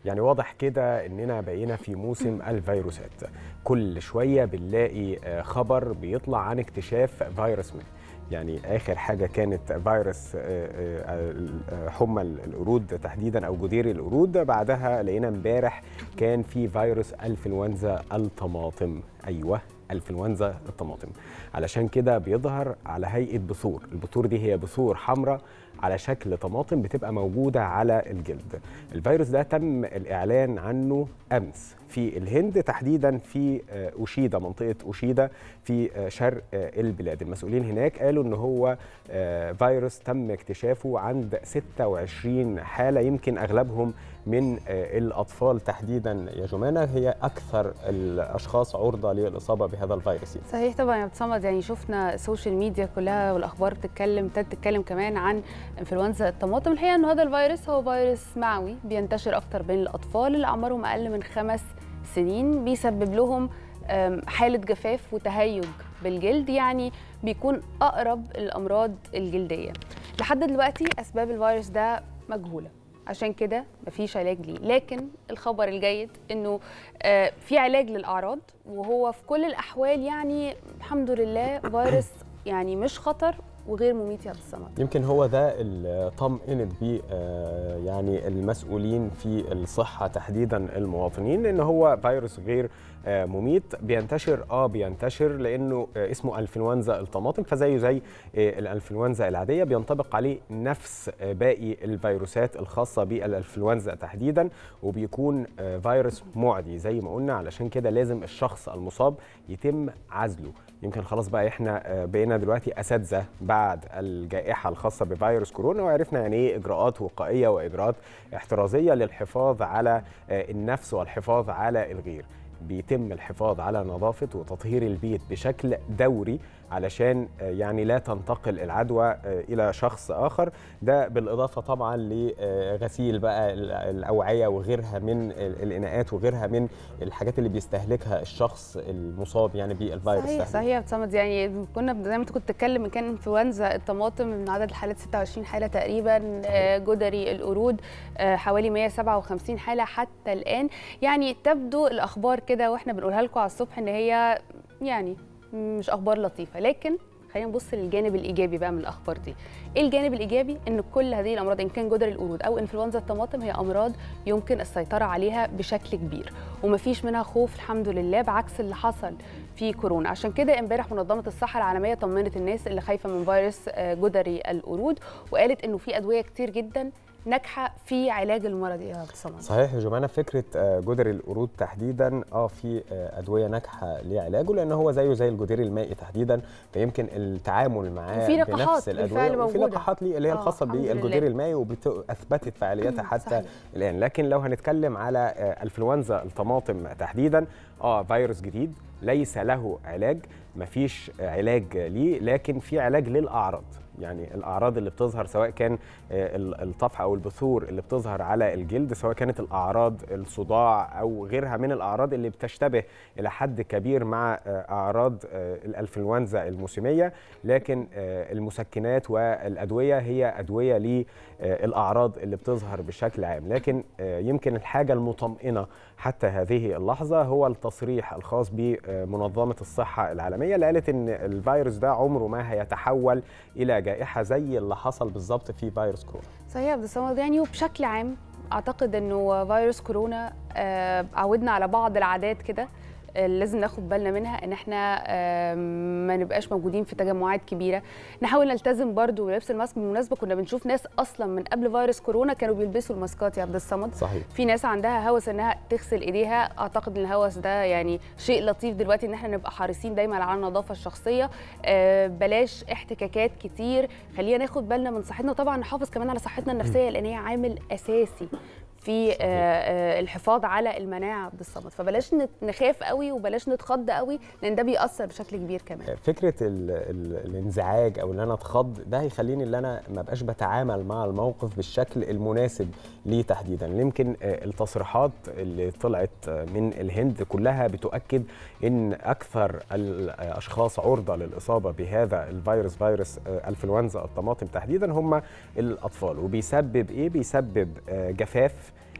يعني واضح كده اننا بقينا في موسم الفيروسات كل شويه بنلاقي آه، خبر بيطلع عن اكتشاف فيروس ما يعني اخر حاجه كانت فيروس آه، آه، آه، حمى القرود تحديدا او جدير القرود بعدها لقينا امبارح كان في فيروس انفلونزا الطماطم ايوه انفلونزا الطماطم علشان كده بيظهر على هيئه بثور البثور دي هي بثور حمراء على شكل طماطم بتبقى موجوده على الجلد الفيروس ده تم الاعلان عنه امس في الهند تحديدا في آه، اوشيدا منطقه اوشيدا في آه، شرق آه، البلاد المسؤولين هناك قالوا ان هو آه، فيروس تم اكتشافه عند 26 حاله يمكن اغلبهم من آه، الاطفال تحديدا يا جمانه هي اكثر الاشخاص عرضه للاصابه بهذا الفيروس صحيح طبعا يا بتصمد يعني شفنا السوشيال ميديا كلها والاخبار بتتكلم ابتدت تتكلم كمان عن انفلونزا الطماطم الحقيقه ان هذا الفيروس هو فيروس معوي بينتشر اكتر بين الاطفال اللي اعمارهم اقل من خمس سنين بيسبب لهم أم، حاله جفاف وتهيج بالجلد يعني بيكون اقرب الامراض الجلديه لحد دلوقتي اسباب الفيروس ده مجهوله عشان كده مفيش علاج ليه لكن الخبر الجيد انه آه، في علاج للاعراض وهو في كل الاحوال يعني الحمد لله فيروس يعني مش خطر وغير مميت يا عبد الصمد يمكن هو ده اللي طمئنت بيه آه، يعني المسؤولين في الصحة تحديدا المواطنين ان هو فيروس غير آه، مميت بينتشر اه بينتشر لانه آه، اسمه انفلونزا الطماطم فزيه زي آه، الانفلونزا العادية بينطبق عليه نفس آه، باقي الفيروسات الخاصة بالانفلونزا تحديدا وبيكون آه، فيروس معدي زي ما قلنا علشان كده لازم الشخص المصاب يتم عزله يمكن خلاص بقى احنا آه، بقينا دلوقتي اساتذه بعد الجائحه الخاصه بفيروس كورونا وعرفنا يعني ايه اجراءات وقائيه واجراءات احترازيه للحفاظ على آه، النفس والحفاظ على الغير بيتم الحفاظ على نظافه وتطهير البيت بشكل دوري علشان آه، يعني لا تنتقل العدوى آه، الى شخص اخر ده بالاضافه طبعا لغسيل بقى ال- الاوعيه وغيرها من ال- الاناءات وغيرها من الحاجات اللي بيستهلكها الشخص المصاب يعني بالفيروس صحيح ده. صحيح يا عبد الصمد يعني كنا زي ما انت كنت بتتكلم كان انفلونزا الطماطم من عدد الحالات 26 حاله تقريبا آه، جدري القرود آه، حوالي 157 حاله حتى الان يعني تبدو الاخبار كده واحنا بنقولها لكم على الصبح ان هي يعني مش اخبار لطيفه لكن خلينا نبص للجانب الايجابي بقى من الاخبار دي ايه الجانب الايجابي ان كل هذه الامراض ان كان جدري القرود او انفلونزا الطماطم هي امراض يمكن السيطره عليها بشكل كبير ومفيش منها خوف الحمد لله بعكس اللي حصل في كورونا عشان كده امبارح منظمه الصحه العالميه طمنت الناس اللي خايفه من فيروس آه، جدري القرود وقالت انه في ادويه كتير جدا ناجحه في علاج المرض يا عبد الصمد صحيح يا جماعه فكره آه، جدري القرود تحديدا اه في آه، ادويه ناجحه لعلاجه لان هو زيه زي الجدير المائي تحديدا فيمكن التعامل معاه وفي لقاحات بنفس بالفعل الادويه وفي موجودة. لقاحات ليه اللي هي آه، الخاصه الحمد لله. بالجدير المائي واثبتت فعاليتها حتى صحيح. الان لكن لو هنتكلم على آه، انفلونزا الطماطم تحديدا اه فيروس جديد ليس له علاج مفيش علاج ليه لكن في علاج للاعراض يعني الاعراض اللي بتظهر سواء كان آه، ال- الطفح او البثور اللي بتظهر على الجلد سواء كانت الاعراض الصداع او غيرها من الاعراض اللي بتشتبه الى حد كبير مع آه، اعراض آه، الانفلونزا الموسميه لكن آه، المسكنات والادويه هي ادويه للاعراض اللي بتظهر بشكل عام لكن آه، يمكن الحاجه المطمئنه حتى هذه اللحظه هو التصريح الخاص بمنظمه الصحه العالميه اللي قالت ان الفيروس ده عمره ما هيتحول الى جائحه زي اللي حصل بالظبط في فيروس كورونا صحيح يا عبد الصمد يعني وبشكل عام اعتقد انه فيروس كورونا آه، عودنا على بعض العادات كده آه، لازم ناخد بالنا منها ان احنا آه، ما نبقاش موجودين في تجمعات كبيره نحاول نلتزم برضو بلبس الماسك بالمناسبه كنا بنشوف ناس اصلا من قبل فيروس كورونا كانوا بيلبسوا الماسكات يا عبد الصمد صحيح في ناس عندها هوس انها تغسل ايديها اعتقد ان الهوس ده يعني شيء لطيف دلوقتي ان احنا نبقى حريصين دايما على النظافه الشخصيه آه، بلاش احتكاكات كتير خلينا ناخد بالنا من صحتنا وطبعا نحافظ كمان على صحتنا النفسيه لان هي عامل اساسي في آه، آه، الحفاظ على المناعه عبد الصمد فبلاش نت- نخاف قوي وبلاش نتخض قوي لان ده بيأثر بشكل كبير كمان فكره ال ال الانزعاج او ان انا اتخض ده هيخليني ان انا ما بقاش بتعامل مع الموقف بالشكل المناسب ليه تحديدا يمكن آه، التصريحات اللي طلعت آه، من الهند كلها بتؤكد ان اكثر الاشخاص عرضه للاصابه بهذا الفيروس فيروس آه، انفلونزا الطماطم تحديدا هم الاطفال وبيسبب ايه بيسبب آه، جفاف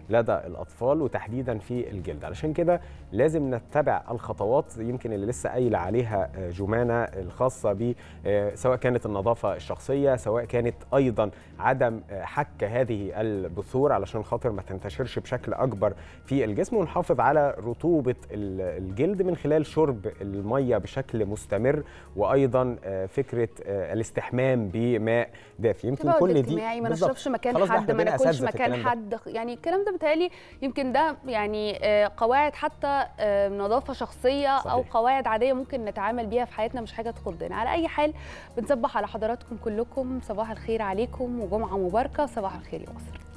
لدى الاطفال وتحديدا في الجلد علشان كده لازم نتبع الخطوات يمكن اللي لسه قايله عليها جمانه الخاصه ب سواء كانت النظافه الشخصيه سواء كانت ايضا عدم حك هذه البثور علشان خاطر ما تنتشرش بشكل اكبر في الجسم ونحافظ على رطوبه الجلد من خلال شرب الميه بشكل مستمر وايضا فكره الاستحمام بماء دافي يمكن كل دي ما نشربش مكان حد ما ناكلش مكان حد يعني الكلام ده بيتهيألي يمكن ده يعني قواعد حتى نظافه شخصيه صحيح. او قواعد عاديه ممكن نتعامل بيها في حياتنا مش حاجه تخضنا على اي حال بنصبح على حضراتكم كلكم صباح الخير عليكم وجمعه مباركه صباح الخير يا مصر